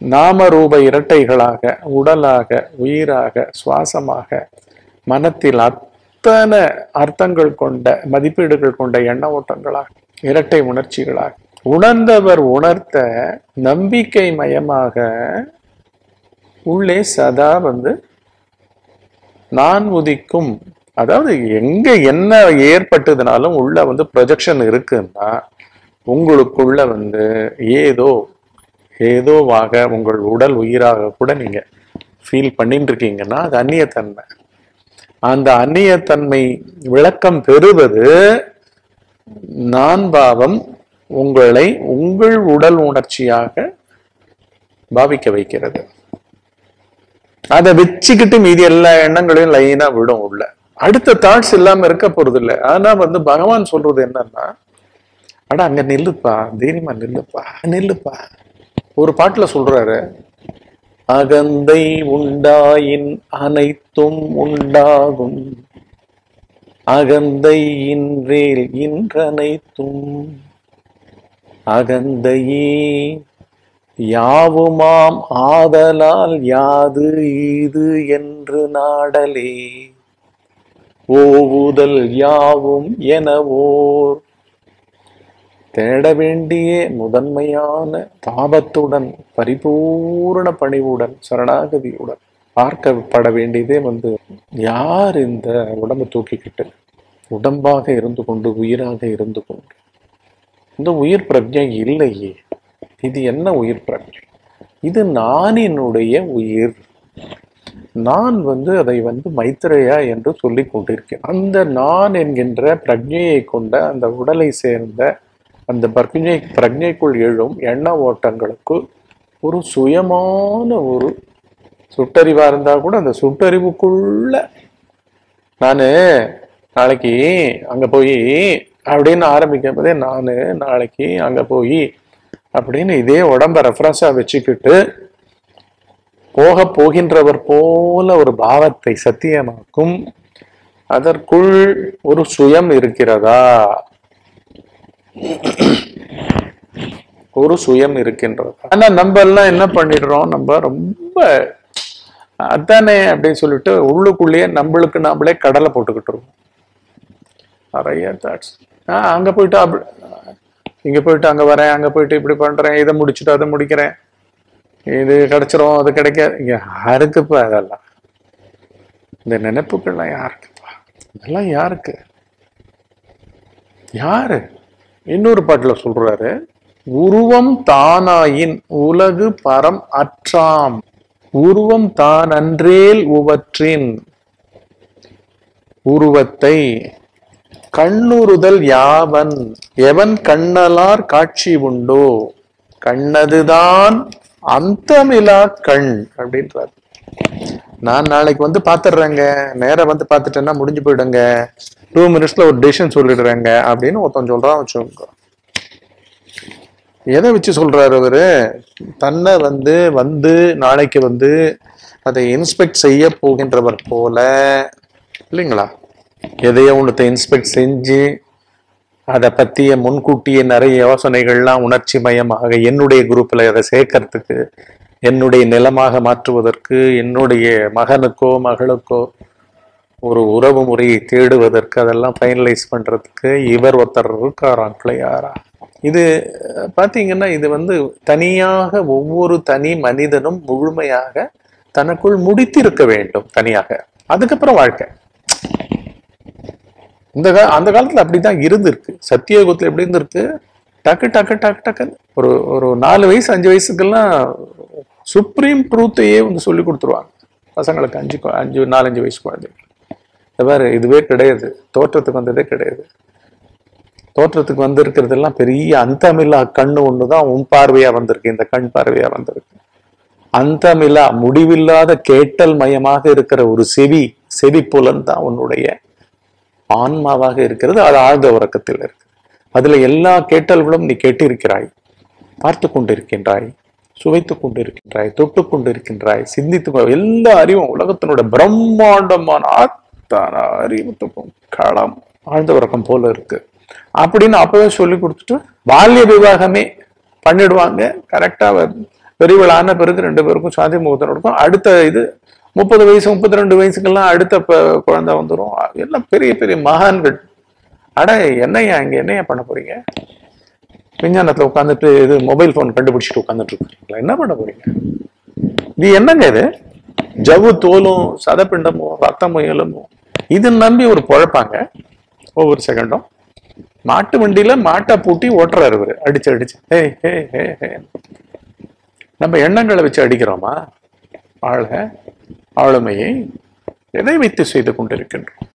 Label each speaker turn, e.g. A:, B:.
A: நாம ரூப இரட்டைகளாக உடலாக உயிராக சுவாசமாக மனத்தில் அத்தனை அர்த்தங்கள் கொண்ட மதிப்பீடுகள் கொண்ட எண்ண ஓட்டங்களாக இரட்டை உணர்ச்சிகளாக உணர்ந்தவர் உணர்த்த நம்பிக்கை மயமாக உள்ளே சதா வந்து நான் உதிக்கும் அதாவது எங்க என்ன ஏற்பட்டதுனாலும் உள்ள வந்து ப்ரொஜெக்ஷன் இருக்குன்னா உங்களுக்குள்ள வந்து ஏதோ ஏதோவாக உங்கள் உடல் உயிராக கூட நீங்க ஃபீல் பண்ணிட்டு இருக்கீங்கன்னா அது அந்நியத்தன்மை அந்த அந்நியத்தன்மை விளக்கம் பெறுவது நான் பாவம் உங்களை உங்கள் உடல் உணர்ச்சியாக பாவிக்க வைக்கிறது அதை வச்சுக்கிட்டு மீதி எல்லா எண்ணங்களையும் லைனா விடும் உள்ள அடுத்த தாட்ஸ் இல்லாம இருக்க போறது இல்லை ஆனா வந்து பகவான் சொல்றது என்னன்னா அட அங்க நில்லுப்பா தைரியமா நில்லுப்பா நில்லுப்பா ஒரு பாட்டுல சொல்றாரு அகந்தை உண்டாயின் அனைத்தும் உண்டாகும் அகந்தை இன்றேல் இன்றனைத்தும் அகந்தையே யாவுமாம் ஆதலால் யாது இது என்று நாடலே ஓவுதல் யாவும் என ஓர் தேட வேண்டிய முதன்மையான தாபத்துடன் பரிபூரண பணிவுடன் சரணாகதியுடன் பார்க்கப்பட வேண்டியதே வந்து யார் இந்த உடம்பை தூக்கிக்கிட்டு உடம்பாக இருந்து கொண்டு உயிராக இருந்து கொண்டு இந்த உயிர் பிரஜை இல்லையே இது என்ன உயிர் பிரஜை இது நானினுடைய உயிர் நான் வந்து அதை வந்து மைத்திரையா என்று சொல்லிக் கொண்டிருக்கேன் அந்த நான் என்கின்ற பிரஜையை கொண்ட அந்த உடலை சேர்ந்த அந்த பிரஜை பிரஜைக்குள் எழும் எண்ண ஓட்டங்களுக்கு ஒரு சுயமான ஒரு சுட்டறிவா இருந்தா கூட அந்த சுட்டறிவுக்குள்ள நானு நாளைக்கு அங்க போய் அப்படின்னு ஆரம்பிக்கும் போதே நானு நாளைக்கு அங்க போய் அப்படின்னு இதே உடம்ப ரெஃபரன்ஸா வச்சுக்கிட்டு போக போகின்றவர் போல ஒரு பாவத்தை சத்தியமாக்கும் அதற்குள் ஒரு சுயம் இருக்கிறதா ஒரு சுயம் இருக்கின்றது ஆனா நம்ம எல்லாம் என்ன பண்ணிடுறோம் நம்ம ரொம்ப அதானே அப்படின்னு சொல்லிட்டு உள்ளுக்குள்ளேயே நம்மளுக்கு நாமளே கடலை போட்டுக்கிட்டு இருக்கோம் நிறைய தாட்ஸ் ஆஹ் அங்க போயிட்டு அப்படி இங்க போயிட்டு அங்க வரேன் அங்க போயிட்டு இப்படி பண்றேன் இதை முடிச்சுட்டு அதை முடிக்கிறேன் இது கிடைச்சிரும் அது கிடைக்காது இங்க யாருக்குப்பா அதெல்லாம் இந்த நினைப்புகள்லாம் யாருக்குப்பா இதெல்லாம் யாருக்கு யாரு இன்னொரு பாட்டுல சொல்றாரு உருவம் தானாயின் உலகு பரம் அற்றாம் உருவம் தான் அன்றேல் உவற்றின் உருவத்தை கண்ணுறுதல் யாவன் எவன் கண்ணலார் காட்சி உண்டோ கண்ணதுதான் அந்தமிலா கண் அப்படின்றார் நான் நாளைக்கு வந்து பாத்துடுறேங்க நேரா வந்து பார்த்துட்டேன்னா முடிஞ்சு போயிடுங்க டூ மினிட்ஸ்ல ஒரு டிசிஷன் சொல்லிடுறேங்க அப்படின்னு ஒருத்தன் சொல்றான் வச்சுக்கோங்க எதை வச்சு சொல்றாரு அவரு தன்னை வந்து வந்து நாளைக்கு வந்து அதை இன்ஸ்பெக்ட் செய்ய போகின்றவர் போல இல்லைங்களா எதையோ ஒன்றத்தை இன்ஸ்பெக்ட் செஞ்சு அதை பற்றிய முன்கூட்டிய நிறைய யோசனைகள்லாம் உணர்ச்சி மயமாக என்னுடைய குரூப்பில் அதை சேர்க்கறதுக்கு என்னுடைய நிலமாக மாற்றுவதற்கு என்னுடைய மகனுக்கோ மகளுக்கோ ஒரு உறவு முறையை தேடுவதற்கு அதெல்லாம் ஃபைனலைஸ் பண்றதுக்கு இவர் ஒருத்தர் இருக்காராம் பிள்ளையாரா இது அஹ், பாத்தீங்கன்னா இது வந்து தனியாக ஒவ்வொரு தனி மனிதனும் முழுமையாக தனக்குள் முடித்திருக்க வேண்டும் தனியாக அதுக்கப்புறம் வாழ்க்கை இந்த கா அந்த காலத்துல அப்படிதான் இருந்திருக்கு சத்தியோகத்துல எப்படி இருந்திருக்கு டக்கு டக்கு டக்கு டக்கு ஒரு ஒரு நாலு வயசு அஞ்சு வயசுக்கெல்லாம் சுப்ரீம் ட்ரூத்தையே வந்து சொல்லி கொடுத்துருவாங்க பசங்களுக்கு அஞ்சு கொ- அஞ்சு நாலஞ்சு வயசு குழந்தைங்க இந்த பாரு இதுவே கிடையாது தோற்றத்துக்கு வந்ததே கிடையாது தோற்றத்துக்கு வந்திருக்கிறதெல்லாம் பெரிய அந்தமில்லா கண்ணு ஒண்ணுதான் உன் பார்வையா வந்திருக்கு இந்த கண் பார்வையா வந்திருக்கு அந்தமில்லா முடிவில்லாத கேட்டல் மயமாக இருக்கிற ஒரு செவி செவி புலன் தான் உன்னுடைய ஆன்மாவாக இருக்கிறது அது ஆழ்ந்த உறக்கத்தில் இருக்கு அதுல எல்லா கேட்டல்களும் நீ கேட்டிருக்கிறாய் பார்த்து கொண்டிருக்கின்றாய் சுவைத்து கொண்டிருக்கின்றாய் தொட்டு கொண்டிருக்கின்றாய் சிந்தித்து கொ- எல்லா அறிவும் உலகத்தினோட பிரம்மாண்டமான அத்தனை அறிவுத்துக்கும் களம் ஆழ்ந்த உறக்கம் போல இருக்கு அப்படின்னு அப்பவே சொல்லி கொடுத்துட்டு பால்ய விவாகமே பண்ணிடுவாங்க கரெக்டா பெரியவள் ஆன பிறகு ரெண்டு பேருக்கும் சாந்தி முகூர்த்தம் நடக்கும் அடுத்த இது முப்பது வயசு முப்பத்தி ரெண்டு வயசுக்கெல்லாம் அடுத்த ப- குழந்தை வந்துடும் எல்லாம் பெரிய பெரிய மகான்கள் அட என்னய்யா இங்க என்னய்யா பண்ண போறீங்க விஞ்ஞானத்துல உட்காந்துட்டு இது மொபைல் ஃபோன் கண்டுபிடிச்சிட்டு உட்காந்துட்டு இருக்கீங்களா என்ன பண்ண போறீங்க இது என்னங்க இது ஜவ்வு தோலும் சதப்பிண்டமும் ரத்தமும் எலும்பும் இது நம்பி ஒரு பொழப்பாங்க ஒவ்வொரு செகண்டும் மாட்டு வண்டியில மாட்டை பூட்டி ஓட்டுறாரு இவரு அடிச்சு அடிச்சு ஹே ஹே ஹே ஹே நம்ம எண்ணங்களை வச்சு அடிக்கிறோமா ஆள ஆளுமையை எதை வைத்து செய்து கொண்டிருக்கின்றோம்